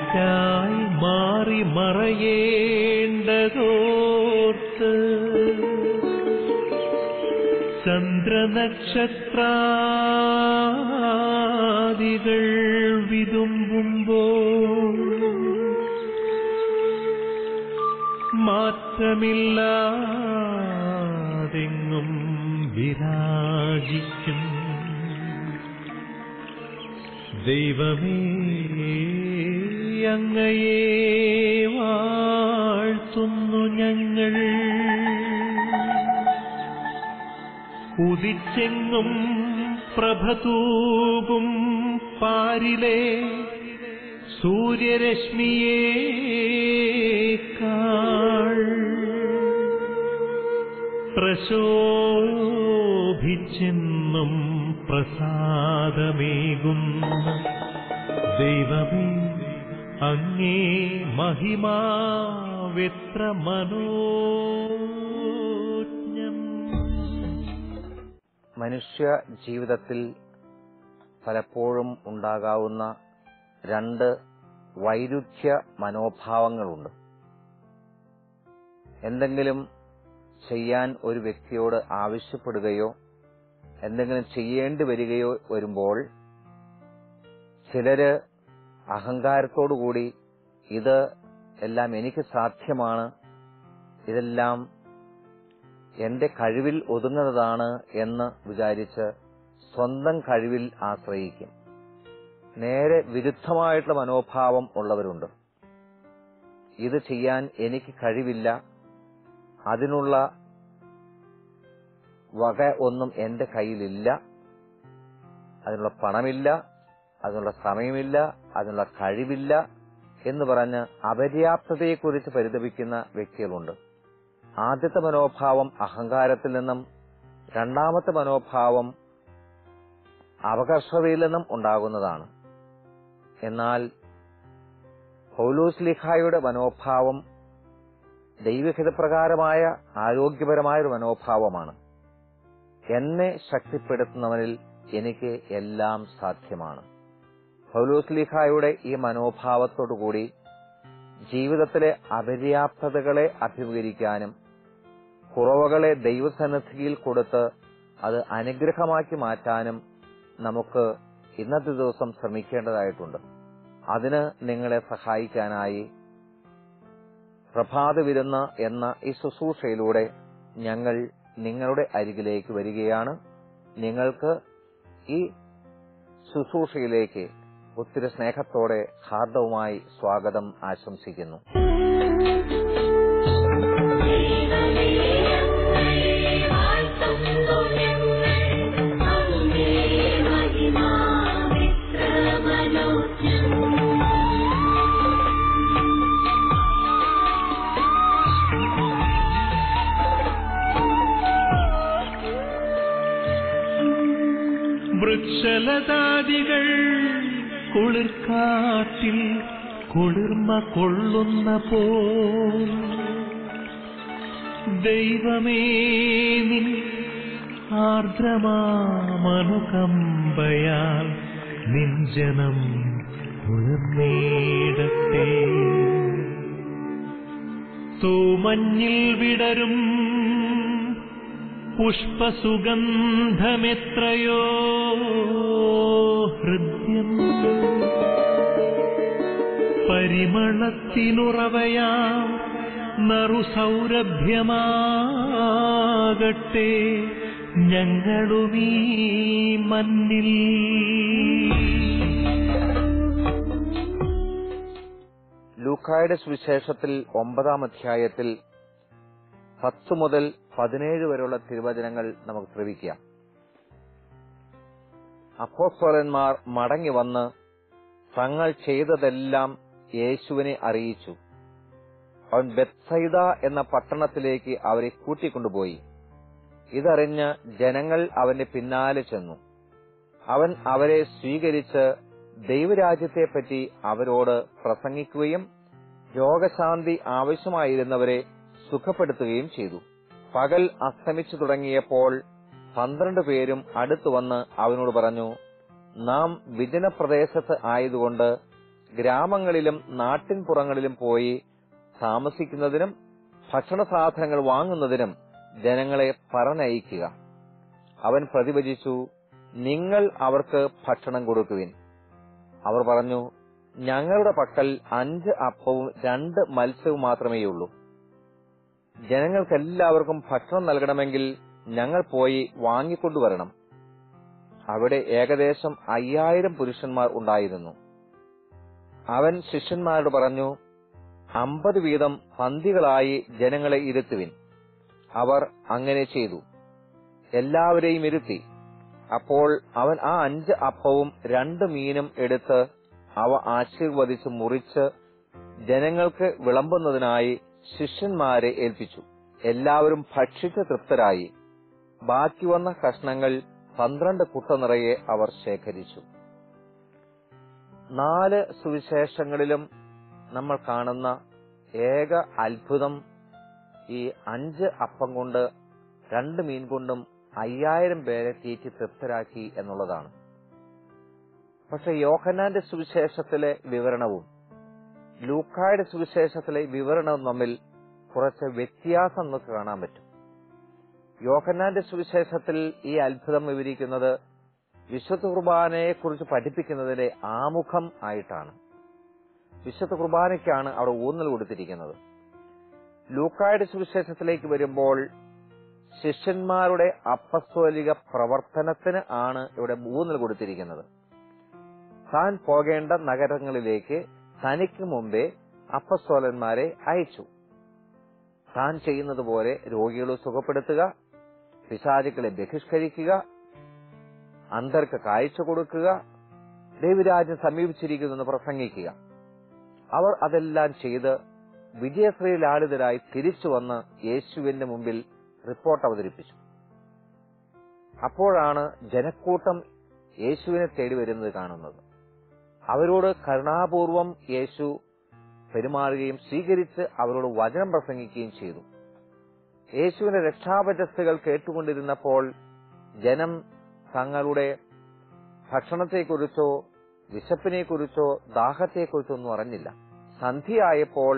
എനിക്കായി മാറി മറയേണ്ടതോർത്ത് ചന്ദ്രനക്ഷത്രാദികൾ വിതുമ്പുമ്പോൾ മാറ്റമില്ലാതെങ്ങും വിരാജിക്കും ദൈവമേ അങ്ങയെ വാഴ്ത്തുന്നു ഞങ്ങൾ ഉദിച്ചെങ്ങും പ്രഭതൂകും പാരിലെ സൂര്യരശ്മിയേക്കാൾ പ്രശോഭിച്ചെന്നും പ്രസാദമേകുന്ന ദൈവമേ അങ്ങേ മഹിമാവെത്ര മനോജ്ഞം മനുഷ്യ ജീവിതത്തിൽ പലപ്പോഴും ഉണ്ടാകാവുന്ന രണ്ട് വൈരുദ്ധ്യ മനോഭാവങ്ങളുണ്ട് എന്തെങ്കിലും ചെയ്യാൻ ഒരു വ്യക്തിയോട് ആവശ്യപ്പെടുകയോ എന്തെങ്കിലും ചെയ്യേണ്ടി വരികയോ വരുമ്പോൾ ചിലര് അഹങ്കാരത്തോടുകൂടി ഇത് എല്ലാം എനിക്ക് സാധ്യമാണ് ഇതെല്ലാം എന്റെ കഴിവിൽ ഒതുങ്ങുന്നതാണ് എന്ന് വിചാരിച്ച് സ്വന്തം കഴിവിൽ ആശ്രയിക്കും നേരെ വിരുദ്ധമായിട്ടുള്ള മനോഭാവം ഉള്ളവരുണ്ട് ഇത് ചെയ്യാൻ എനിക്ക് കഴിവില്ല അതിനുള്ള വക ഒന്നും എന്റെ കയ്യിലില്ല അതിനുള്ള പണമില്ല അതിനുള്ള സമയമില്ല അതിനുള്ള കഴിവില്ല എന്ന് പറഞ്ഞ് അപര്യാപ്തതയെക്കുറിച്ച് പരിതപിക്കുന്ന വ്യക്തികളുണ്ട് ആദ്യത്തെ മനോഭാവം അഹങ്കാരത്തിൽ നിന്നും രണ്ടാമത്തെ മനോഭാവം അപകർഷതയിൽ നിന്നും ഉണ്ടാകുന്നതാണ് എന്നാൽ പൗലൂസ് ലിഖായുടെ മനോഭാവം ദൈവഹിതപ്രകാരമായ ആരോഗ്യപരമായ ഒരു മനോഭാവമാണ് എന്നെ ശക്തിപ്പെടുത്തുന്നവനിൽ എനിക്ക് എല്ലാം സാധ്യമാണ് പൗലൂസ് ലിഖായുടെ ഈ മനോഭാവത്തോടുകൂടി ജീവിതത്തിലെ അപര്യാപ്തതകളെ അഭിമുഖീകരിക്കാനും കുറവുകളെ ദൈവസന്നിധിയിൽ കൊടുത്ത് അത് അനുഗ്രഹമാക്കി മാറ്റാനും നമുക്ക് ഇന്നത്തെ ദിവസം ശ്രമിക്കേണ്ടതായിട്ടുണ്ട് അതിന് നിങ്ങളെ സഹായിക്കാനായി പ്രഭാത വിരുന്ന് എന്ന ഈ ശുശ്രൂഷയിലൂടെ ഞങ്ങൾ നിങ്ങളുടെ അരികിലേക്ക് വരികയാണ് നിങ്ങൾക്ക് ഈ ശുശ്രൂഷയിലേക്ക് ഒത്തിരി സ്നേഹത്തോടെ ഹാർദവുമായി സ്വാഗതം ആശംസിക്കുന്നു വൃക്ഷലതാദികൾ കുളിർക്കാറ്റിൽ കുളിർമ കൊള്ളുന്ന പോ ദൈവമേ നിൻ ആർദ്രമാമനുകമ്പയാൽ നിഞ്ജനം കുളിർന്നേടട്ടെ തൂമഞ്ഞിൽ വിടരും പുഷ്പസുഗന്ധമെത്രയോ ഹൃദ്യം പരിമളത്തിനുറവയാം നറുസൗരഭ്യമാകട്ടെ ഞങ്ങളുമീ മണ്ണിൽ ലൂക്കായുടെ സുവിശേഷത്തിൽ ഒമ്പതാം അധ്യായത്തിൽ പത്ത് മുതൽ പതിനേഴ് വരെയുള്ള തിരുവചനങ്ങൾ നമുക്ക് ശ്രവിക്കാം അപ്പോസ്തലന്മാർ മടങ്ങി വന്ന് തങ്ങൾ ചെയ്തതെല്ലാം യേശുവിനെ അറിയിച്ചു അവൻ ബെത്സൈദ എന്ന പട്ടണത്തിലേക്ക് അവരെ കൂട്ടിക്കൊണ്ടുപോയി ഇതറിഞ്ഞ് ജനങ്ങൾ അവന്റെ പിന്നാലെ ചെന്നു അവൻ അവരെ സ്വീകരിച്ച് ദൈവരാജ്യത്തെപ്പറ്റി അവരോട് പ്രസംഗിക്കുകയും രോഗശാന്തി ആവശ്യമായിരുന്നവരെ സുഖപ്പെടുത്തുകയും ചെയ്തു പകൽ അസ്തമിച്ചു തുടങ്ങിയപ്പോൾ പന്ത്രണ്ട് പേരും അടുത്തു വന്ന് അവനോട് പറഞ്ഞു നാം വിജനപ്രദേശത്ത് ആയതുകൊണ്ട് ഗ്രാമങ്ങളിലും നാട്ടിൻപുറങ്ങളിലും പോയി താമസിക്കുന്നതിനും ഭക്ഷണ സാധനങ്ങൾ വാങ്ങുന്നതിനും ജനങ്ങളെ പറഞ്ഞയക്കുക അവൻ പ്രതിവചിച്ചു നിങ്ങൾ അവർക്ക് ഭക്ഷണം കൊടുക്കുവിൻ അവർ പറഞ്ഞു ഞങ്ങളുടെ പക്കൽ അഞ്ച് അപ്പവും രണ്ട് മത്സ്യവും മാത്രമേയുള്ളൂ ജനങ്ങൾക്കെല്ലാവർക്കും ഭക്ഷണം നൽകണമെങ്കിൽ ഞങ്ങൾ പോയി വാങ്ങിക്കൊണ്ടുവരണം അവിടെ ഏകദേശം അയ്യായിരം പുരുഷന്മാർ ഉണ്ടായിരുന്നു അവൻ ശിഷ്യന്മാരോട് പറഞ്ഞു അമ്പത് വീതം പന്തികളായി ജനങ്ങളെ ഇരുത്തുവിൻ അവർ അങ്ങനെ ചെയ്തു എല്ലാവരെയും ഇരുത്തി അപ്പോൾ അവൻ ആ അഞ്ച് അപ്പവും രണ്ട് മീനും എടുത്ത് അവ ആശീർവദിച്ച് മുറിച്ച് ജനങ്ങൾക്ക് വിളമ്പുന്നതിനായി ശിഷ്യന്മാരെ ഏൽപ്പിച്ചു എല്ലാവരും ഭക്ഷിച്ച് തൃപ്തരായി ബാക്കി വന്ന കഷ്ണങ്ങൾ പന്ത്രണ്ട് കുട്ട നിറയെ അവർ ശേഖരിച്ചു നാല് സുവിശേഷങ്ങളിലും നമ്മൾ കാണുന്ന ഏക അത്ഭുതം ഈ അഞ്ച് അപ്പം കൊണ്ട് രണ്ട് മീൻ കൊണ്ടും അയ്യായിരം പേരെ തീറ്റി തൃപ്തരാക്കി എന്നുള്ളതാണ് പക്ഷെ യോഹന്നാന്റെ സുവിശേഷത്തിലെ വിവരണവും ലൂക്കായുടെ സുവിശേഷത്തിലെ വിവരണവും തമ്മിൽ കുറച്ച് വ്യത്യാസം നമുക്ക് കാണാൻ പറ്റും യോഹന്നാന്റെ സുവിശേഷത്തിൽ ഈ അത്ഭുതം വിവരിക്കുന്നത് വിശുദ്ധ കുർബാനയെ കുറിച്ച് പഠിപ്പിക്കുന്നതിലെ ആമുഖം ആയിട്ടാണ് വിശുദ്ധ കുർബാനയ്ക്കാണ് അവിടെ ഊന്നൽ കൊടുത്തിരിക്കുന്നത് ലൂക്കായുടെ സുവിശേഷത്തിലേക്ക് വരുമ്പോൾ ശിഷ്യന്മാരുടെ അപ്പസ്തോലിക പ്രവർത്തനത്തിന് ആണ് ഇവിടെ ഊന്നൽ കൊടുത്തിരിക്കുന്നത് താൻ പോകേണ്ട നഗരങ്ങളിലേക്ക് തനിക്ക് മുമ്പേ അപ്പസ്തോലന്മാരെ അയച്ചു താൻ ചെയ്യുന്നത് പോലെ രോഗികളെ സുഖപ്പെടുത്തുക പിശാചുക്കളെ ബഹിഷ്കരിക്കുക അന്തർക്ക് കാഴ്ച കൊടുക്കുക ദൈവരാജ്യം സമീപിച്ചിരിക്കുന്നെന്ന് പ്രസംഗിക്കുക അവർ അതെല്ലാം ചെയ്ത് വിജയശ്രീലാളിതരായി തിരിച്ചു വന്ന് യേശുവിന്റെ മുമ്പിൽ റിപ്പോർട്ട് അവതരിപ്പിച്ചു അപ്പോഴാണ് ജനക്കൂട്ടം യേശുവിനെ തേടി വരുന്നത് കാണുന്നത് അവരോട് കരുണാപൂർവം യേശു പെരുമാറുകയും സ്വീകരിച്ച് അവരോട് വചനം പ്രസംഗിക്കുകയും ചെയ്തു യേശുവിന്റെ രക്ഷാപരസ്തുകൾ കേട്ടുകൊണ്ടിരുന്നപ്പോൾ ജനം തങ്ങളുടെ ഭക്ഷണത്തെക്കുറിച്ചോ വിശപ്പിനെക്കുറിച്ചോ ദാഹത്തെക്കുറിച്ചോ ഒന്നും അറിഞ്ഞില്ല സന്ധ്യയായപ്പോൾ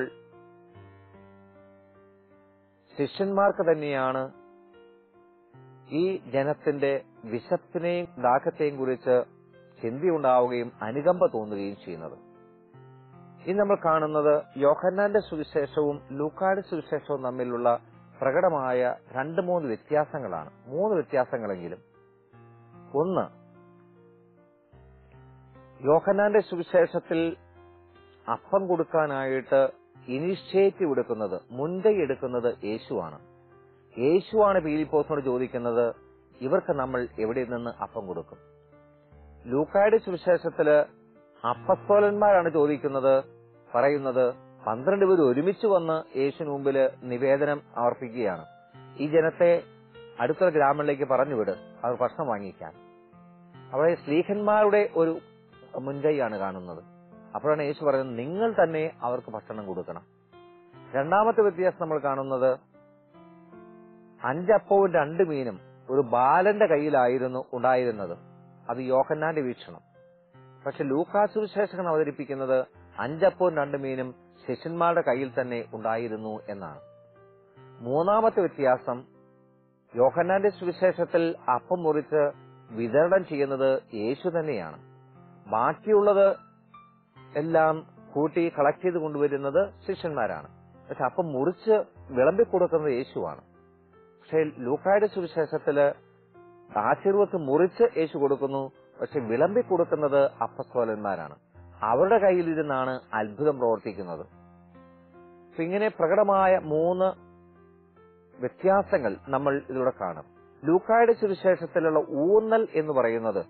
ശിഷ്യന്മാർക്ക് തന്നെയാണ് ഈ ജനത്തിന്റെ വിശപ്പിനെയും ദാഹത്തെയും കുറിച്ച് ചിന്തയുണ്ടാവുകയും അനുകമ്പ തോന്നുകയും ചെയ്യുന്നത് ഇനി നമ്മൾ കാണുന്നത് യോഹന്നാന്റെ സുവിശേഷവും ലൂക്കായുടെ സുവിശേഷവും തമ്മിലുള്ള പ്രകടമായ രണ്ട് മൂന്ന് വ്യത്യാസങ്ങളാണ് മൂന്ന് വ്യത്യാസങ്ങളെങ്കിലും ഒന്ന് യോഹന്നാന്റെ സുവിശേഷത്തിൽ അപ്പം കൊടുക്കാനായിട്ട് ഇനിഷ്യേറ്റീവ് എടുക്കുന്നത് മുൻകൈ എടുക്കുന്നത് യേശുവാണ് യേശുവാണ് പീലിപ്പോസിനോട് ചോദിക്കുന്നത് ഇവർക്ക് നമ്മൾ എവിടെ നിന്ന് അപ്പം കൊടുക്കും ലൂക്കായുടെ സുവിശേഷത്തില് അപ്പസ്തോലന്മാരാണ് ചോദിക്കുന്നത് പറയുന്നത് പന്ത്രണ്ട് പേര് ഒരുമിച്ച് വന്ന് യേശുവിന് മുമ്പില് നിവേദനം അർപ്പിക്കുകയാണ് ഈ ജനത്തെ അടുത്തുള്ള ഗ്രാമങ്ങളിലേക്ക് പറഞ്ഞു വിട് അവർ ഭക്ഷണം വാങ്ങിക്കാൻ അവിടെ സ്ത്രീഹന്മാരുടെ ഒരു മുൻകൈയാണ് കാണുന്നത് അപ്പോഴാണ് യേശു പറയുന്നത് നിങ്ങൾ തന്നെ അവർക്ക് ഭക്ഷണം കൊടുക്കണം രണ്ടാമത്തെ വ്യത്യാസം നമ്മൾ കാണുന്നത് അഞ്ചപ്പവും രണ്ട് മീനും ഒരു ബാലന്റെ കയ്യിലായിരുന്നു ഉണ്ടായിരുന്നത് അത് യോഹന്നാന്റെ വീക്ഷണം പക്ഷെ ലൂക്കാസ് വിശേഷകൻ അവതരിപ്പിക്കുന്നത് അഞ്ചപ്പവും രണ്ട് മീനും ശിഷ്യന്മാരുടെ കയ്യിൽ തന്നെ ഉണ്ടായിരുന്നു എന്നാണ് മൂന്നാമത്തെ വ്യത്യാസം യോഹന്നാന്റെ സുവിശേഷത്തിൽ അപ്പം മുറിച്ച് വിതരണം ചെയ്യുന്നത് യേശു തന്നെയാണ് ബാക്കിയുള്ളത് എല്ലാം കൂട്ടി കളക്ട് ചെയ്ത് കൊണ്ടുവരുന്നത് ശിഷ്യന്മാരാണ് പക്ഷെ അപ്പം മുറിച്ച് വിളമ്പി കൊടുക്കുന്നത് യേശുവാണ് പക്ഷെ ലൂക്കായുടെ സുവിശേഷത്തില് ആശീർവത്ത് മുറിച്ച് യേശു കൊടുക്കുന്നു പക്ഷെ വിളമ്പി കൊടുക്കുന്നത് അപ്പസ്തോലന്മാരാണ് അവരുടെ കയ്യിലിരുന്നാണ് അത്ഭുതം പ്രവർത്തിക്കുന്നത് അപ്പൊ ഇങ്ങനെ പ്രകടമായ മൂന്ന് വ്യത്യാസങ്ങൾ നമ്മൾ ഇതിലൂടെ കാണും ലൂക്കായുടെ സുവിശേഷത്തിലുള്ള ഊന്നൽ എന്ന് പറയുന്നത്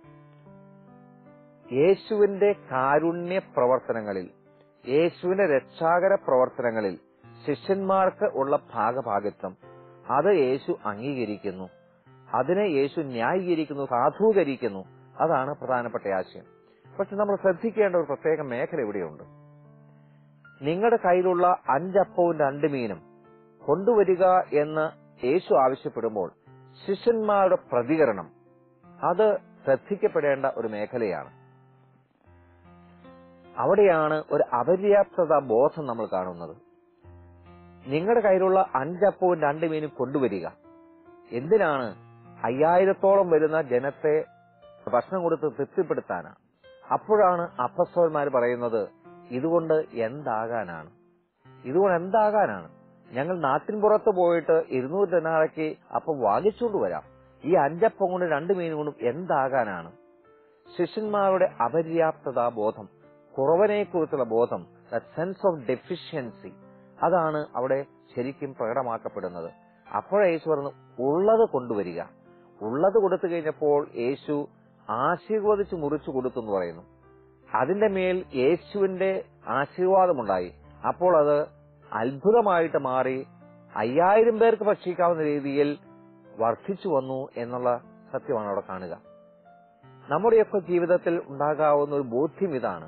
യേശുവിന്റെ കാരുണ്യ പ്രവർത്തനങ്ങളിൽ യേശുവിന്റെ രക്ഷാകര പ്രവർത്തനങ്ങളിൽ ശിഷ്യന്മാർക്ക് ഉള്ള ഭാഗഭാഗിത്വം അത് യേശു അംഗീകരിക്കുന്നു അതിനെ യേശു ന്യായീകരിക്കുന്നു സാധൂകരിക്കുന്നു അതാണ് പ്രധാനപ്പെട്ട ആശയം പക്ഷെ നമ്മൾ ശ്രദ്ധിക്കേണ്ട ഒരു പ്രത്യേക മേഖല ഇവിടെയുണ്ട് നിങ്ങളുടെ കയ്യിലുള്ള അഞ്ചപ്പവും രണ്ട് മീനും കൊണ്ടുവരിക എന്ന് യേശു ആവശ്യപ്പെടുമ്പോൾ ശിഷ്യന്മാരുടെ പ്രതികരണം അത് ശ്രദ്ധിക്കപ്പെടേണ്ട ഒരു മേഖലയാണ് അവിടെയാണ് ഒരു അപര്യാപ്തത ബോധം നമ്മൾ കാണുന്നത് നിങ്ങളുടെ കയ്യിലുള്ള അഞ്ചപ്പവും രണ്ട് മീനും കൊണ്ടുവരിക എന്തിനാണ് അയ്യായിരത്തോളം വരുന്ന ജനത്തെ ഭക്ഷണം കൊടുത്ത് തൃപ്തിപ്പെടുത്താനാണ് അപ്പോഴാണ് അപ്പസ്തോന്മാർ പറയുന്നത് ഇതുകൊണ്ട് എന്താകാനാണ് ഇതുകൊണ്ട് എന്താകാനാണ് ഞങ്ങൾ നാട്ടിൻ പുറത്ത് പോയിട്ട് ഇരുന്നൂറ് ദിനാറയ്ക്ക് അപ്പം വാങ്ങിച്ചുകൊണ്ട് വരാം ഈ അഞ്ചപ്പം കൊണ്ട് രണ്ട് മീനും കൊണ്ടും എന്താകാനാണ് ശിഷ്യന്മാരുടെ അപര്യാപ്തതാ ബോധം കുറവനെ കുറിച്ചുള്ള ബോധം സെൻസ് ഓഫ് ഡെഫിഷ്യൻസി അതാണ് അവിടെ ശരിക്കും പ്രകടമാക്കപ്പെടുന്നത് അപ്പോഴേ യേശു പറഞ്ഞു ഉള്ളത് കൊണ്ടുവരിക ഉള്ളത് കൊടുത്തു കഴിഞ്ഞപ്പോൾ യേശു ആശീർവദിച്ച് മുറിച്ചു കൊടുത്തു എന്ന് പറയുന്നു അതിന്റെ മേൽ യേശുവിന്റെ ആശീർവാദമുണ്ടായി അപ്പോൾ അത് അത്ഭുതമായിട്ട് മാറി അയ്യായിരം പേർക്ക് ഭക്ഷിക്കാവുന്ന രീതിയിൽ വർദ്ധിച്ചു വന്നു എന്നുള്ള സത്യമാണ് അവിടെ കാണുക നമ്മുടെയൊക്കെ ജീവിതത്തിൽ ഉണ്ടാകാവുന്ന ഒരു ബോധ്യം ഇതാണ്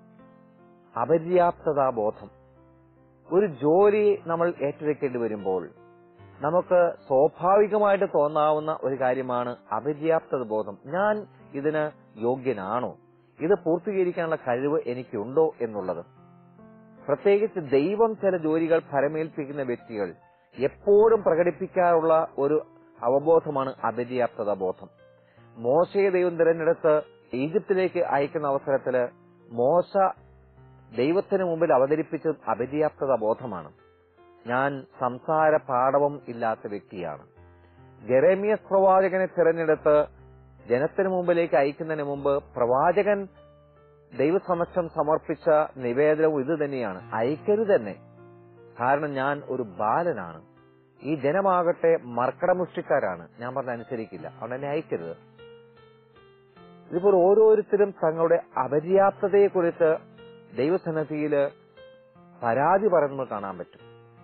അപര്യാപ്തതാ ബോധം ഒരു ജോലി നമ്മൾ ഏറ്റെടുക്കേണ്ടി വരുമ്പോൾ നമുക്ക് സ്വാഭാവികമായിട്ട് തോന്നാവുന്ന ഒരു കാര്യമാണ് അപര്യാപ്തത ബോധം ഞാൻ ഇതിന് യോഗ്യനാണോ ഇത് പൂർത്തീകരിക്കാനുള്ള കഴിവ് എനിക്കുണ്ടോ എന്നുള്ളത് പ്രത്യേകിച്ച് ദൈവം ചില ജോലികൾ ഫലമേൽപ്പിക്കുന്ന വ്യക്തികൾ എപ്പോഴും പ്രകടിപ്പിക്കാറുള്ള ഒരു അവബോധമാണ് അപര്യാപ്തത ബോധം മോശയെ ദൈവം തിരഞ്ഞെടുത്ത് ഈജിപ്തിലേക്ക് അയക്കുന്ന അവസരത്തില് മോശ ദൈവത്തിന് മുമ്പിൽ അവതരിപ്പിച്ചത് അപര്യാപ്തത ബോധമാണ് ഞാൻ സംസാര പാടവം ഇല്ലാത്ത വ്യക്തിയാണ് ജെറേമിയസ് പ്രവാചകനെ തിരഞ്ഞെടുത്ത് ജനത്തിന് മുമ്പിലേക്ക് അയക്കുന്നതിന് മുമ്പ് പ്രവാചകൻ ദൈവസമക്ഷം സമർപ്പിച്ച നിവേദനവും ഇത് തന്നെയാണ് അയക്കരുത് തന്നെ കാരണം ഞാൻ ഒരു ബാലനാണ് ഈ ജനമാകട്ടെ മർക്കടമുഷ്ടിക്കാരാണ് ഞാൻ പറഞ്ഞ അനുസരിക്കില്ല അതുകൊണ്ട് എന്നെ അയക്കരുത് ഇതിപ്പോൾ ഓരോരുത്തരും തങ്ങളുടെ അപര്യാപ്തതയെക്കുറിച്ച് ദൈവസന്നദ്ധിയില് പരാതി പറയുന്നത് കാണാൻ പറ്റും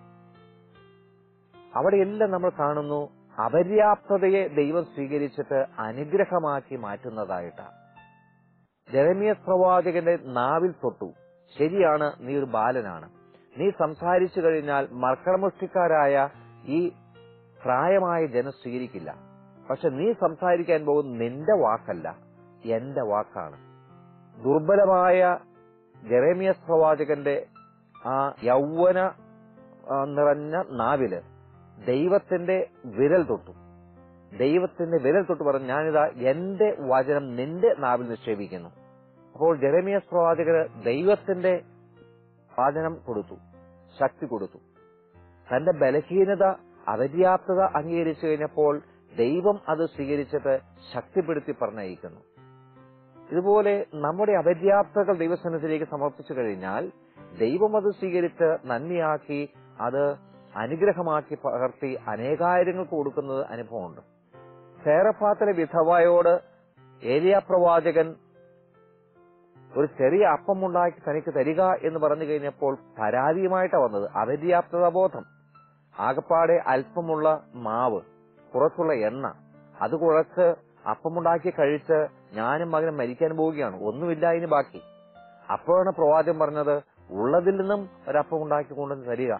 അവിടെയെല്ലാം നമ്മൾ കാണുന്നു അപര്യാപ്തതയെ ദൈവം സ്വീകരിച്ചിട്ട് അനുഗ്രഹമാക്കി മാറ്റുന്നതായിട്ടാണ് ജെറമിയസ് പ്രവാചകന്റെ നാവിൽ തൊട്ടു ശരിയാണ് നീ ഒരു ബാലനാണ് നീ സംസാരിച്ചു കഴിഞ്ഞാൽ മർക്കടമുഷ്ടിക്കാരായ ഈ പ്രായമായ ജനം സ്വീകരിക്കില്ല പക്ഷെ നീ സംസാരിക്കാൻ പോകുന്ന നിന്റെ വാക്കല്ല എന്റെ വാക്കാണ് ദുർബലമായ ജെറേമിയസ് പ്രവാചകന്റെ ആ യൗവന ആ, നിറഞ്ഞ നാവില് ദൈവത്തിന്റെ വിരൽ തൊട്ടു ദൈവത്തിന്റെ വിരൽ തൊട്ട് പറഞ്ഞു ഞാനിതാ എന്റെ വചനം നിന്റെ നാവിൽ നിക്ഷേപിക്കുന്നു അപ്പോൾ ജെറമിയസ് പ്രവാചകന് ദൈവത്തിന്റെ വചനം കൊടുത്തു ശക്തി കൊടുത്തു തന്റെ ബലഹീനത അപര്യാപ്തത അംഗീകരിച്ചു കഴിഞ്ഞപ്പോൾ ദൈവം അത് സ്വീകരിച്ചിട്ട് ശക്തിപ്പെടുത്തി പറഞ്ഞയക്കുന്നു ഇതുപോലെ നമ്മുടെ അപര്യാപ്തകൾ ദൈവസന്നിധിയിലേക്ക് സമർപ്പിച്ചു കഴിഞ്ഞാൽ ദൈവം അത് സ്വീകരിച്ച് നന്ദിയാക്കി അത് അനുഗ്രഹമാക്കി പകർത്തി അനേകായിരങ്ങൾക്ക് കൊടുക്കുന്നത് അനുഭവമുണ്ട് സേറഫാത്തിലെ വിധവയോട് ഏലിയ പ്രവാചകൻ ഒരു ചെറിയ അപ്പമുണ്ടാക്കി തനിക്ക് തരിക എന്ന് പറഞ്ഞു കഴിഞ്ഞപ്പോൾ പരാതിയുമായിട്ടാണ് വന്നത് അപര്യാപ്തത ബോധം ആകപ്പാടെ അല്പമുള്ള മാവ് കുറച്ചുള്ള എണ്ണ അത് കുഴച്ച് അപ്പമുണ്ടാക്കി കഴിച്ച് ഞാനും മകനും മരിക്കാൻ പോവുകയാണ് ഒന്നുമില്ല ഇനി ബാക്കി അപ്പോഴാണ് പ്രവാചകൻ പറഞ്ഞത് ഉള്ളതിൽ നിന്നും ഒരപ്പം ഉണ്ടാക്കി കൊണ്ടുവന്ന് തരിക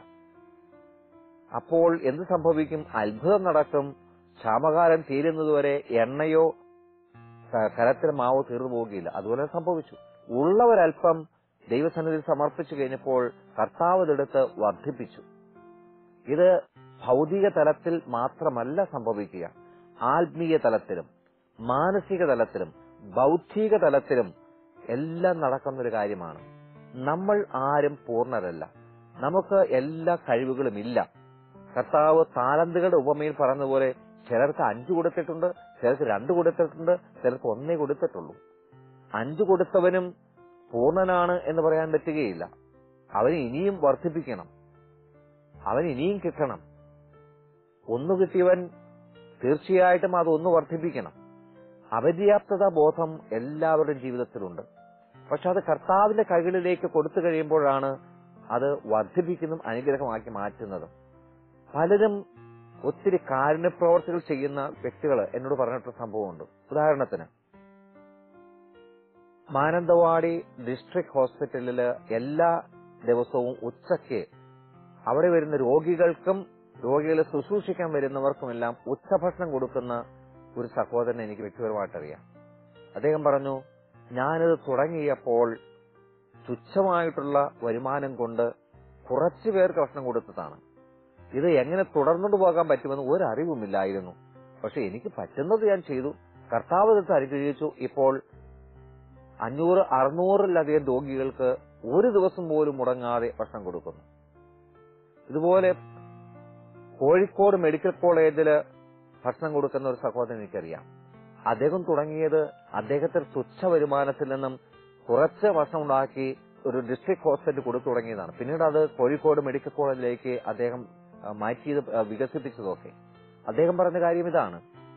അപ്പോൾ എന്ത് സംഭവിക്കും അത്ഭുതം നടക്കും ക്ഷാമകാലം തീരുന്നതുവരെ എണ്ണയോ ക- കരത്തിലെ മാവോ തീർന്നു പോവുകയില്ല അതുപോലെ സംഭവിച്ചു ഉള്ളവരൽപ്പം ദൈവസന്നിധിയിൽ സമർപ്പിച്ചു കഴിഞ്ഞപ്പോൾ കർത്താവ് ഇതെടുത്ത് വർദ്ധിപ്പിച്ചു ഇത് ഭൗതിക തലത്തിൽ മാത്രമല്ല സംഭവിക്കുക ആത്മീയ തലത്തിലും മാനസിക തലത്തിലും ബൗദ്ധിക തലത്തിലും എല്ലാം നടക്കുന്ന ഒരു കാര്യമാണ് നമ്മൾ ആരും പൂർണ്ണരല്ല നമുക്ക് എല്ലാ കഴിവുകളും ഇല്ല കർത്താവ് താലന്തുകളുടെ ഉപമയിൽ പറഞ്ഞതുപോലെ ചിലർക്ക് അഞ്ചു കൊടുത്തിട്ടുണ്ട് ചിലർക്ക് രണ്ട് കൊടുത്തിട്ടുണ്ട് ചിലർക്ക് ഒന്നേ കൊടുത്തിട്ടുള്ളൂ അഞ്ചു കൊടുത്തവനും പൂർണ്ണനാണ് എന്ന് പറയാൻ പറ്റുകയില്ല അവന് ഇനിയും വർദ്ധിപ്പിക്കണം അവൻ ഇനിയും കിട്ടണം ഒന്ന് കിട്ടിയവൻ തീർച്ചയായിട്ടും അത് ഒന്ന് വർദ്ധിപ്പിക്കണം അപര്യാപ്തത ബോധം എല്ലാവരുടെയും ജീവിതത്തിലുണ്ട് പക്ഷെ അത് കർത്താവിന്റെ കൈകളിലേക്ക് കൊടുത്തു കഴിയുമ്പോഴാണ് അത് വർദ്ധിപ്പിക്കുന്നതും അനുഗ്രഹമാക്കി മാറ്റുന്നതും പലരും ഒത്തിരി കാരുണ്യ പ്രവർത്തികൾ ചെയ്യുന്ന വ്യക്തികൾ എന്നോട് പറഞ്ഞിട്ടൊരു സംഭവമുണ്ട് ഉദാഹരണത്തിന് മാനന്തവാടി ഡിസ്ട്രിക്ട് ഹോസ്പിറ്റലില് എല്ലാ ദിവസവും ഉച്ചയ്ക്ക് അവിടെ വരുന്ന രോഗികൾക്കും രോഗികളെ ശുശ്രൂഷിക്കാൻ വരുന്നവർക്കുമെല്ലാം ഉച്ചഭക്ഷണം കൊടുക്കുന്ന ഒരു സഹോദരൻ എനിക്ക് വ്യക്തിപരമായിട്ട് അറിയാം അദ്ദേഹം പറഞ്ഞു ഞാനിത് തുടങ്ങിയപ്പോൾ തുച്ഛമായിട്ടുള്ള വരുമാനം കൊണ്ട് കുറച്ചു പേർക്ക് ഭക്ഷണം കൊടുത്തതാണ് ഇത് എങ്ങനെ തുടർന്നുകൊണ്ട് പോകാൻ പറ്റുമെന്ന് ഒരു അറിവുമില്ലായിരുന്നു പക്ഷെ എനിക്ക് പറ്റുന്നത് ഞാൻ ചെയ്തു കർത്താവ് എടുത്ത് അനുഗ്രഹിച്ചു ഇപ്പോൾ അഞ്ഞൂറ് അറുന്നൂറിലധികം രോഗികൾക്ക് ഒരു ദിവസം പോലും മുടങ്ങാതെ ഭക്ഷണം കൊടുക്കുന്നു ഇതുപോലെ കോഴിക്കോട് മെഡിക്കൽ കോളേജില് ഭക്ഷണം കൊടുക്കുന്ന ഒരു സഹോദരൻ എനിക്കറിയാം അദ്ദേഹം തുടങ്ങിയത് അദ്ദേഹത്തിന് തുച്ഛ വരുമാനത്തിൽ നിന്നും കുറച്ച് ഭക്ഷണം ഉണ്ടാക്കി ഒരു ഡിസ്ട്രിക്ട് ഹോസ്പിറ്റൽ കൊടുത്തു തുടങ്ങിയതാണ് പിന്നീട് അത് കോഴിക്കോട് മെഡിക്കൽ കോളേജിലേക്ക് അദ്ദേഹം ആ, മാറ്റിയത് ആ, വികസിപ്പിച്ചതൊക്കെ അദ്ദേഹം പറഞ്ഞ കാര്യം ഇതാണ്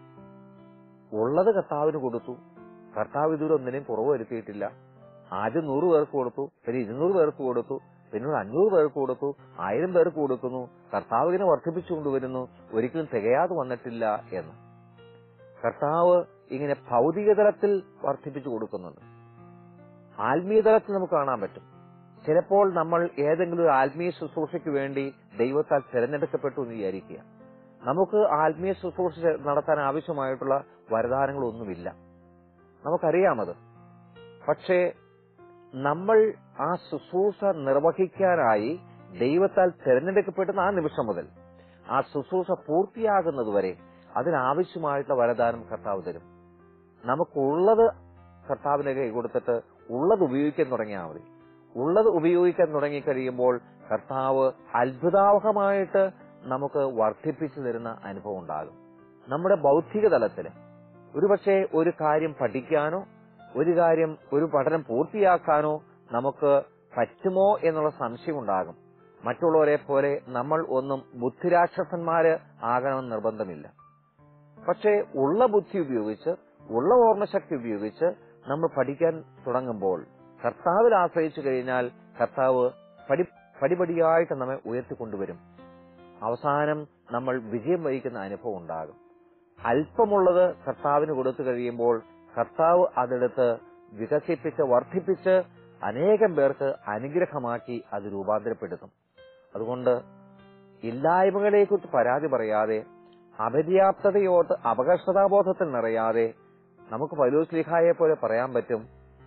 ഉള്ളത് കർത്താവിന് കൊടുത്തു കർത്താവ് ഇതുവരെ ഒന്നിനെയും കുറവ് വരുത്തിയിട്ടില്ല ആദ്യം നൂറ് പേർക്ക് കൊടുത്തു പിന്നെ ഇരുന്നൂറ് പേർക്ക് കൊടുത്തു പിന്നീട് അഞ്ഞൂറ് പേർക്ക് കൊടുത്തു ആയിരം പേർക്ക് കൊടുക്കുന്നു കർത്താവ് ഇങ്ങനെ വർദ്ധിപ്പിച്ചുകൊണ്ടുവരുന്നു ഒരിക്കലും തികയാതെ വന്നിട്ടില്ല എന്ന് കർത്താവ് ഇങ്ങനെ ഭൗതിക തലത്തിൽ വർദ്ധിപ്പിച്ചു കൊടുക്കുന്നുണ്ട് ആത്മീയ തലത്തിൽ നമുക്ക് കാണാൻ പറ്റും ചിലപ്പോൾ നമ്മൾ ഏതെങ്കിലും ഒരു ആത്മീയ ശുശ്രൂഷയ്ക്ക് വേണ്ടി ദൈവത്താൽ തിരഞ്ഞെടുക്കപ്പെട്ടു എന്ന് വിചാരിക്കുക നമുക്ക് ആത്മീയ ശുശ്രൂഷ നടത്താൻ ആവശ്യമായിട്ടുള്ള വരദാനങ്ങളൊന്നുമില്ല നമുക്കറിയാമത് പക്ഷേ നമ്മൾ ആ ശുശ്രൂഷ നിർവഹിക്കാനായി ദൈവത്താൽ തിരഞ്ഞെടുക്കപ്പെടുന്ന ആ നിമിഷം മുതൽ ആ ശുശ്രൂഷ പൂർത്തിയാകുന്നതുവരെ അതിനാവശ്യമായിട്ടുള്ള വരദാനം കർത്താവ് തരും നമുക്കുള്ളത് കർത്താവിനെ കൈ കൊടുത്തിട്ട് ഉള്ളത് ഉപയോഗിക്കാൻ തുടങ്ങിയാൽ മതി ഉള്ളത് ഉപയോഗിക്കാൻ തുടങ്ങി കഴിയുമ്പോൾ കർത്താവ് അത്ഭുതാവഹമായിട്ട് നമുക്ക് വർദ്ധിപ്പിച്ചു തരുന്ന അനുഭവം ഉണ്ടാകും നമ്മുടെ ബൗദ്ധിക തലത്തില് ഒരുപക്ഷെ ഒരു കാര്യം പഠിക്കാനോ ഒരു കാര്യം ഒരു പഠനം പൂർത്തിയാക്കാനോ നമുക്ക് പറ്റുമോ എന്നുള്ള സംശയം ഉണ്ടാകും മറ്റുള്ളവരെ പോലെ നമ്മൾ ഒന്നും ബുദ്ധിരാക്ഷസന്മാര് ആകണമെന്ന് നിർബന്ധമില്ല പക്ഷേ ഉള്ള ബുദ്ധി ഉപയോഗിച്ച് ഉള്ള ഓർമ്മശക്തി ഉപയോഗിച്ച് നമ്മൾ പഠിക്കാൻ തുടങ്ങുമ്പോൾ കർത്താവിൽ ആശ്രയിച്ചു കഴിഞ്ഞാൽ കർത്താവ് പടി പടിപടിയായിട്ട് നമ്മെ ഉയർത്തിക്കൊണ്ടുവരും അവസാനം നമ്മൾ വിജയം വഹിക്കുന്ന അനുഭവം ഉണ്ടാകും അല്പമുള്ളത് കർത്താവിന് കൊടുത്തു കഴിയുമ്പോൾ കർത്താവ് അതെടുത്ത് വികസിപ്പിച്ച് വർദ്ധിപ്പിച്ച് അനേകം പേർക്ക് അനുഗ്രഹമാക്കി അത് രൂപാന്തരപ്പെടുത്തും അതുകൊണ്ട് ഇല്ലായ്മകളെക്കുറിച്ച് പരാതി പറയാതെ അപര്യാപ്തതയോട്ട് അപകർഷതാബോധത്തിൽ നിറയാതെ നമുക്ക് പൗലോസ്ലിഹായെ പോലെ പറയാൻ പറ്റും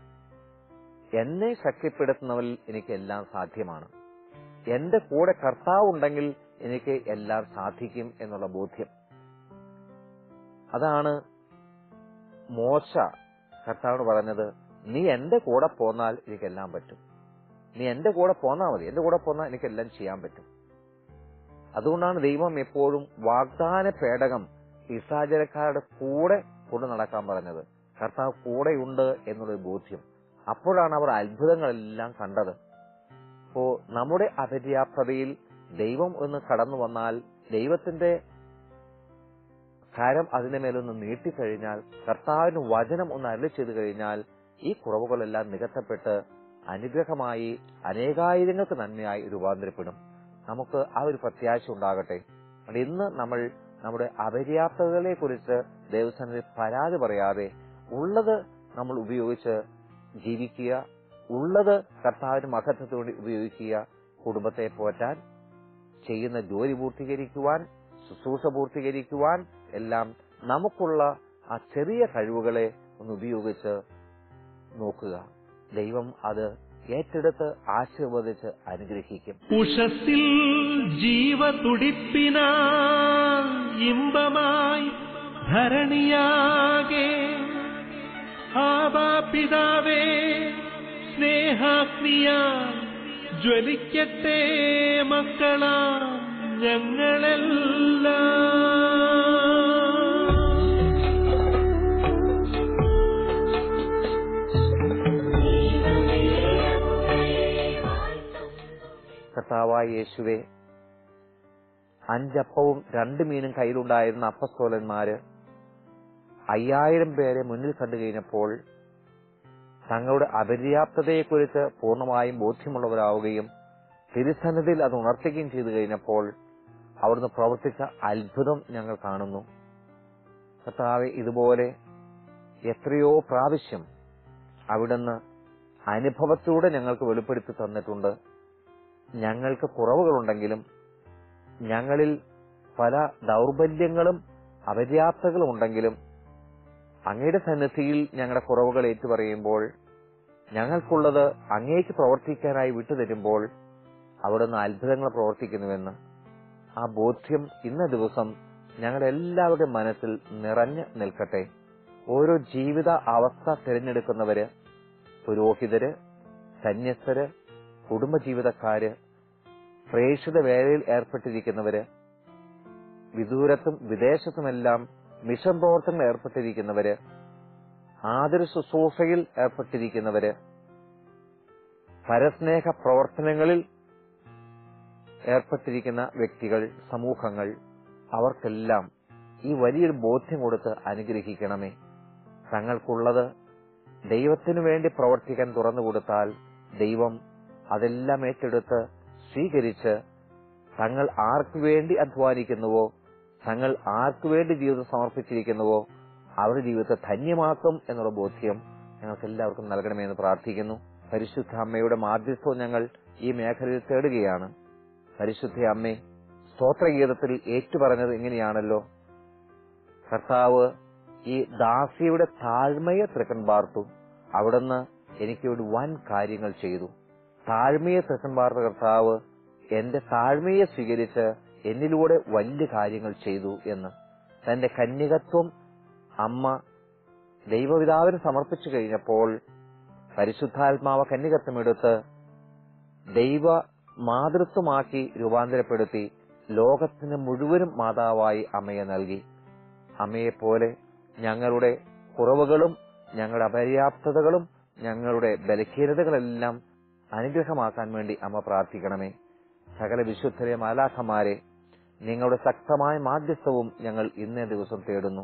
എന്നെ ശക്തിപ്പെടുത്തുന്നവരിൽ എനിക്ക് എല്ലാം സാധ്യമാണ് എന്റെ കൂടെ കർത്താവ് ഉണ്ടെങ്കിൽ എനിക്ക് എല്ലാം സാധിക്കും എന്നുള്ള ബോധ്യം അതാണ് മോശ കർത്താവിന് പറഞ്ഞത് നീ എന്റെ കൂടെ പോന്നാൽ എനിക്കെല്ലാം പറ്റും നീ എന്റെ കൂടെ പോന്നാ മതി എന്റെ കൂടെ പോന്നാൽ എനിക്കെല്ലാം ചെയ്യാൻ പറ്റും അതുകൊണ്ടാണ് ദൈവം എപ്പോഴും വാഗ്ദാന പേടകം ഇസാചരക്കാരുടെ കൂടെ കൊണ്ടു നടക്കാൻ പറഞ്ഞത് കർത്താവ് കൂടെയുണ്ട് എന്നുള്ളൊരു ബോധ്യം അപ്പോഴാണ് അവർ അത്ഭുതങ്ങളെല്ലാം കണ്ടത് അപ്പോ നമ്മുടെ അപര്യാപ്തതയിൽ ദൈവം ഒന്ന് കടന്നു വന്നാൽ ദൈവത്തിന്റെ കരം അതിന്റെ മേലൊന്ന് നീട്ടിക്കഴിഞ്ഞാൽ കർത്താവിന് വചനം ഒന്ന് അരളി ചെയ്തു കഴിഞ്ഞാൽ ഈ കുറവുകളെല്ലാം നികത്തപ്പെട്ട് അനുഗ്രഹമായി അനേകായിരങ്ങൾക്ക് നന്മയായി രൂപാന്തരപ്പെടും നമുക്ക് ആ ഒരു പ്രത്യാശ ഉണ്ടാകട്ടെ അതുകൊണ്ട് ഇന്ന് നമ്മൾ നമ്മുടെ അപര്യാപ്തതകളെ കുറിച്ച് ദേവസ്ഥാനത്തിൽ പരാതി പറയാതെ ഉള്ളത് നമ്മൾ ഉപയോഗിച്ച് ജീവിക്കുക ഉള്ളത് കർത്താവിന് മഹത്വത്തിന് വേണ്ടി ഉപയോഗിക്കുക കുടുംബത്തെ പോറ്റാൻ ചെയ്യുന്ന ജോലി പൂർത്തീകരിക്കുവാൻ ശുശ്രൂഷ പൂർത്തീകരിക്കുവാൻ എല്ലാം നമുക്കുള്ള ആ ചെറിയ കഴിവുകളെ ഒന്ന് ഉപയോഗിച്ച് നോക്കുക ദൈവം അത് ഏറ്റെടുത്ത് ആശീർവദിച്ച് അനുഗ്രഹിക്കും ഉഷത്തിൽ ജീവതുടിപ്പിന ഇമ്പമായി ധരണിയാകെ ആവാപിതാവേ സ്നേഹാഗ്നിയ ജ്വലിക്കട്ടെ മക്കളാ ഞങ്ങളെല്ലാം കർത്താവായ യേശുവെ അഞ്ചപ്പവും രണ്ട് മീനും കയ്യിലുണ്ടായിരുന്ന അപ്പസ്തോലന്മാര് അയ്യായിരം പേരെ മുന്നിൽ കണ്ടു കഴിഞ്ഞപ്പോൾ തങ്ങളുടെ അപര്യാപ്തതയെക്കുറിച്ച് പൂർണ്ണമായും ബോധ്യമുള്ളവരാവുകയും തിരുസന്നിധിയിൽ അത് ഉണർത്തുകയും ചെയ്തു കഴിഞ്ഞപ്പോൾ അവിടുന്ന് പ്രവർത്തിച്ച അത്ഭുതം ഞങ്ങൾ കാണുന്നു കർത്താവെ ഇതുപോലെ എത്രയോ പ്രാവശ്യം അവിടുന്ന് അനുഭവത്തിലൂടെ ഞങ്ങൾക്ക് വെളിപ്പെടുത്തി തന്നിട്ടുണ്ട് ഞങ്ങൾക്ക് കുറവുകളുണ്ടെങ്കിലും ഞങ്ങളിൽ പല ദൗർബല്യങ്ങളും അപര്യാപ്തകളും ഉണ്ടെങ്കിലും അങ്ങയുടെ സന്നിധിയിൽ ഞങ്ങളുടെ കുറവുകൾ ഏറ്റുപറയുമ്പോൾ ഞങ്ങൾക്കുള്ളത് അങ്ങേക്ക് പ്രവർത്തിക്കാനായി വിട്ടുതരുമ്പോൾ അവിടുന്ന് അത്ഭുതങ്ങൾ പ്രവർത്തിക്കുന്നുവെന്ന് ആ ബോധ്യം ഇന്ന ദിവസം ഞങ്ങളുടെ എല്ലാവരുടെയും മനസ്സിൽ നിറഞ്ഞു നിൽക്കട്ടെ ഓരോ ജീവിത അവസ്ഥ തിരഞ്ഞെടുക്കുന്നവര് പുരോഹിതര് സന്യസ്തര് കുടുംബജീവിതക്കാര് പ്രേക്ഷിത വേലയിൽ ഏർപ്പെട്ടിരിക്കുന്നവര് വിദൂരത്തും വിദേശത്തുമെല്ലാം മിഷൻ പ്രവർത്തനങ്ങൾ ഏർപ്പെട്ടിരിക്കുന്നവര് ആദര ശുശ്രൂഷയിൽ ഏർപ്പെട്ടിരിക്കുന്നവര് പരസ്നേഹ പ്രവർത്തനങ്ങളിൽ ഏർപ്പെട്ടിരിക്കുന്ന വ്യക്തികൾ സമൂഹങ്ങൾ അവർക്കെല്ലാം ഈ വലിയൊരു ബോധ്യം കൊടുത്ത് അനുഗ്രഹിക്കണമേ തങ്ങൾക്കുള്ളത് ദൈവത്തിനു വേണ്ടി പ്രവർത്തിക്കാൻ തുറന്നു കൊടുത്താൽ ദൈവം അതെല്ലാം ഏറ്റെടുത്ത് സ്വീകരിച്ച് തങ്ങൾ ആർക്കു വേണ്ടി അധ്വാനിക്കുന്നുവോ തങ്ങൾ ആർക്കു വേണ്ടി ജീവിതം സമർപ്പിച്ചിരിക്കുന്നുവോ അവരുടെ ജീവിതത്തെ ധന്യമാക്കും എന്നുള്ള ബോധ്യം ഞങ്ങൾക്ക് എല്ലാവർക്കും നൽകണമെന്ന് പ്രാർത്ഥിക്കുന്നു പരിശുദ്ധ അമ്മയുടെ മാധ്യസ്ഥവും ഞങ്ങൾ ഈ മേഖലയിൽ തേടുകയാണ് പരിശുദ്ധ അമ്മേ സ്തോത്രഗീതത്തിൽ ഏറ്റുപറഞ്ഞത് ഇങ്ങനെയാണല്ലോ കർത്താവ് ഈ ദാസിയുടെ താഴ്മയെ തൃക്കൺ പാർത്തു അവിടുന്ന് എനിക്ക് ഒരു വൻ കാര്യങ്ങൾ ചെയ്തു താഴ്മയെ തൃക്കൺ പാർത്ത കർത്താവ് എന്റെ താഴ്മയെ സ്വീകരിച്ച് എന്നിലൂടെ വലിയ കാര്യങ്ങൾ ചെയ്തു എന്ന് തന്റെ കന്യകത്വം അമ്മ ദൈവപിതാവിന് സമർപ്പിച്ചു കഴിഞ്ഞപ്പോൾ പരിശുദ്ധാത്മാവ കന്യകത്വമെടുത്ത് ദൈവ മാതൃത്വമാക്കി രൂപാന്തരപ്പെടുത്തി ലോകത്തിന് മുഴുവനും മാതാവായി അമ്മയെ നൽകി അമ്മയെപ്പോലെ ഞങ്ങളുടെ കുറവുകളും ഞങ്ങളുടെ അപര്യാപ്തതകളും ഞങ്ങളുടെ ബലഹീനതകളെല്ലാം അനുഗ്രഹമാക്കാൻ വേണ്ടി അമ്മ പ്രാർത്ഥിക്കണമേ സകല വിശുദ്ധരെ മാലാഖമാരെ നിങ്ങളുടെ ശക്തമായ മാധ്യസ്ഥവും ഞങ്ങൾ ഇന്നേ ദിവസം തേടുന്നു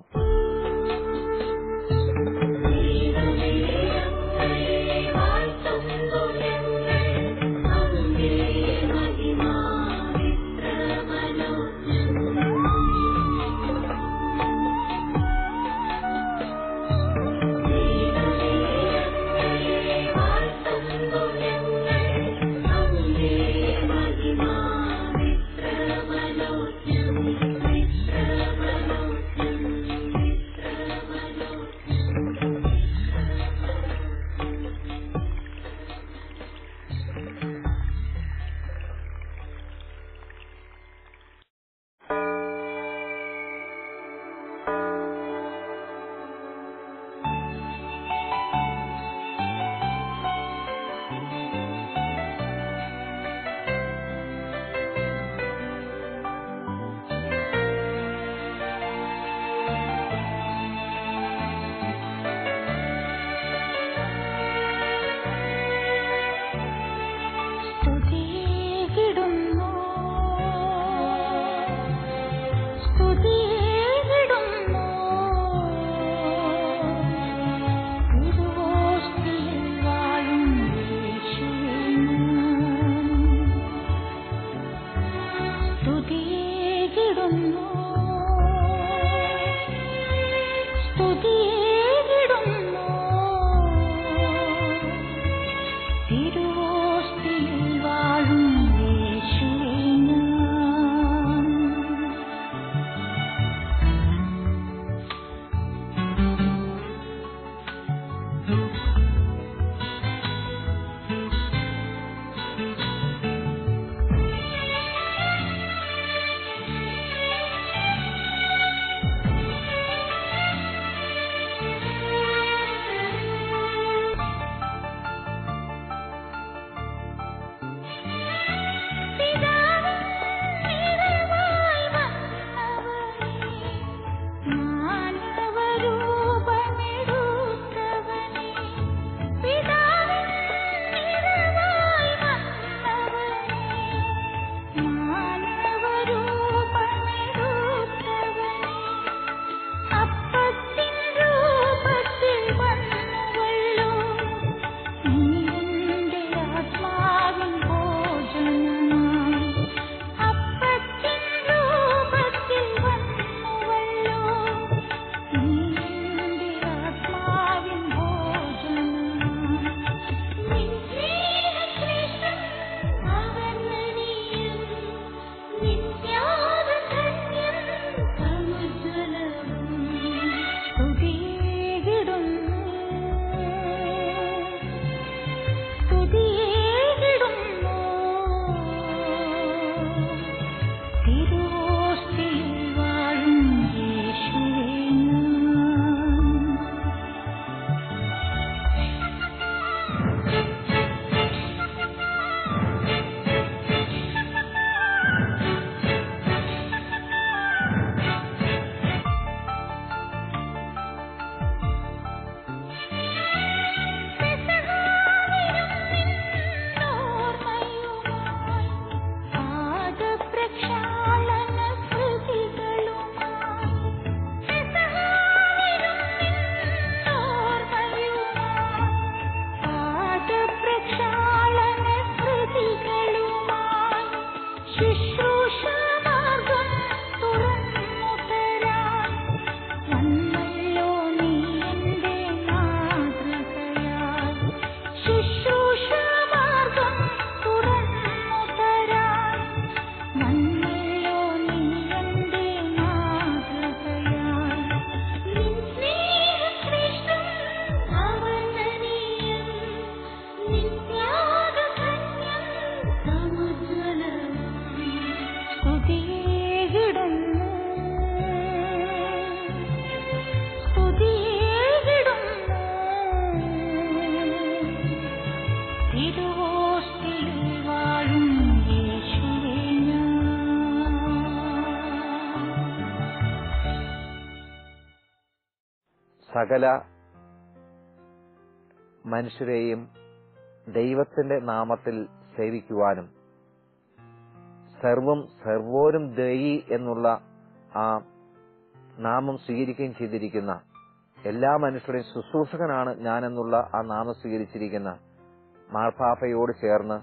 സകല മനുഷ്യരെയും ദൈവത്തിന്റെ നാമത്തിൽ സേവിക്കുവാനും സർവം സർവോരും ദയി എന്നുള്ള ആ നാമം സ്വീകരിക്കുകയും ചെയ്തിരിക്കുന്ന എല്ലാ മനുഷ്യരുടെയും ശുശ്രൂഷകനാണ് ഞാനെന്നുള്ള ആ നാമം സ്വീകരിച്ചിരിക്കുന്ന മാർപ്പാപ്പയോട് ചേർന്ന്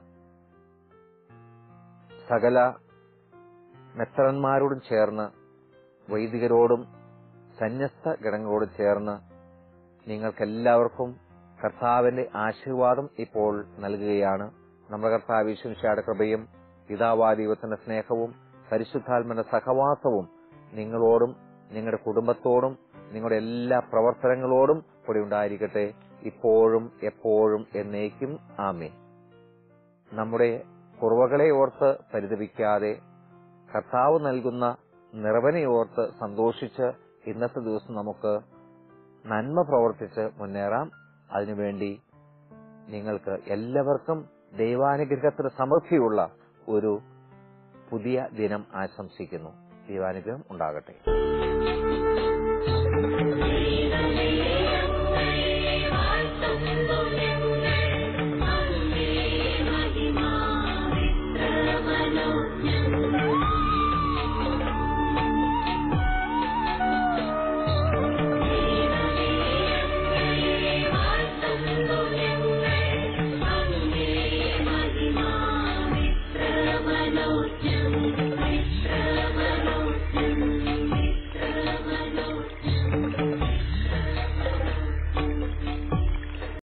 സകല മെത്രന്മാരോടും ചേർന്ന് വൈദികരോടും സന്യസ്ത ഗണങ്ങളോടും ചേർന്ന് നിങ്ങൾക്കെല്ലാവർക്കും കർത്താവിന്റെ ആശീർവാദം ഇപ്പോൾ നൽകുകയാണ് നമ്മുടെ കർത്താവ് വിശ്വസിയുടെ കൃപയും പിതാവാദൈവത്തിന്റെ സ്നേഹവും പരിശുദ്ധാത്മന്റെ സഹവാസവും നിങ്ങളോടും നിങ്ങളുടെ കുടുംബത്തോടും നിങ്ങളുടെ എല്ലാ പ്രവർത്തനങ്ങളോടും കൂടി ഉണ്ടായിരിക്കട്ടെ ഇപ്പോഴും എപ്പോഴും എന്നേക്കും ആമേ നമ്മുടെ കുറവകളെ ഓർത്ത് പരിതപിക്കാതെ കർത്താവ് നൽകുന്ന നിറവനെ ഓർത്ത് സന്തോഷിച്ച് ഇന്നത്തെ ദിവസം നമുക്ക് നന്മ പ്രവർത്തിച്ച് മുന്നേറാം അതിനുവേണ്ടി നിങ്ങൾക്ക് എല്ലാവർക്കും ദൈവാനുഗ്രഹത്തിന് സമൃദ്ധിയുള്ള ഒരു പുതിയ ദിനം ആശംസിക്കുന്നു ദൈവാനുഗ്രഹം ഉണ്ടാകട്ടെ